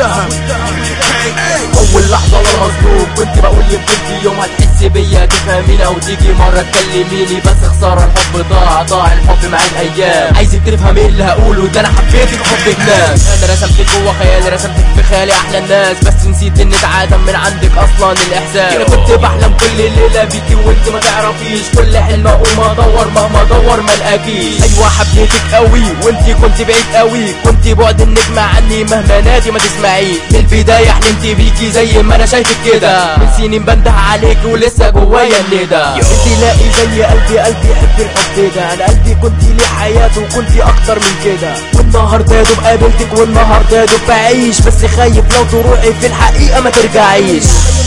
والدهم اول لحظه انا مظلوم كنت بقول يمكن في يوم هتحس بيا تفهميني او تيجي مره تكلميني بس خساره الحب ضاع ضاع الحب مع الايام عايزك تفهم ايه اللي هقوله ده انا حبيتك حب جنان انا رسمتك جوه خيالي رسمتك في خيالي احلى الناس بس نسيت ان اتعادم من عندك اصلا الاحساس انا كنت بحلم كل ليله بيكي وانت ما تعرفيش كل حلم اقوم ادور مهما ادور ما الاقيش ايوه حبيتك قوي وانت كنت بعيد قوي كنت بعد النجمه عني مهما نادي ما تسمعيش من البدايه حلمت بيكي زي ما انا شايفك كده من سنين بنده عليك ولسه جوايا الندى انت لاقي زي قلبي قلبي يحب الحب ده انا قلبي كنت ليه حياته وكنت اكتر من كده والنهارده يا دوب قابلتك والنهارده يا دوب بعيش بس خايف لو تروحي في الحقيقه ما ترجعيش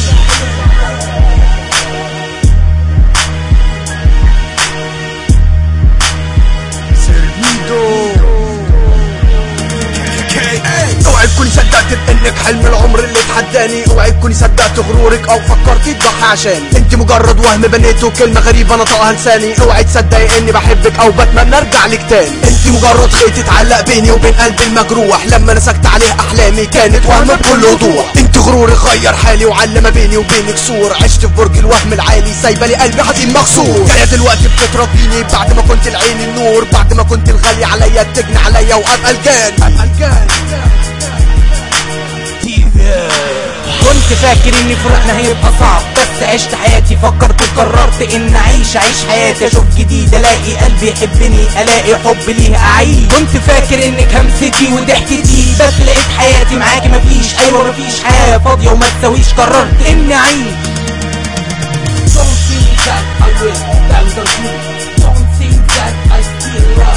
سيرفيدو اوعي تكوني صدقت بانك حلم العمر اللي اتحداني اوعي تكوني صدقت غرورك او فكرتي تضحي عشاني انت مجرد وهم بنيته كلمه غريبه نطقها لساني اوعي تصدقي اني بحبك او بتمنى ارجع لك تاني انت مجرد خيط اتعلق بيني وبين قلبي المجروح لما نسكت عليه احلامي كانت وهم بكل وضوح انت غرورك غير حالي وعلى ما بيني وبينك سور عشت في برج الوهم العالي سايبه لي قلبي حزين مكسور جايه دلوقتي بتتربيني بعد ما كنت العين النور بعد ما كنت الغالي عليا تجني عليا وابقى الجان ابقى الجان كنت فاكر ان فراقنا هيبقى صعب بس عشت حياتي فكرت وقررت ان اعيش اعيش حياتي اشوف جديد الاقي قلبي يحبني الاقي حب ليه اعيش كنت فاكر انك همستي وضحكتي بس لقيت حياتي معاكي مفيش ايوه مفيش حياه فاضيه وما تساويش قررت اني اعيش Don't think that I will down the road Don't think that I still love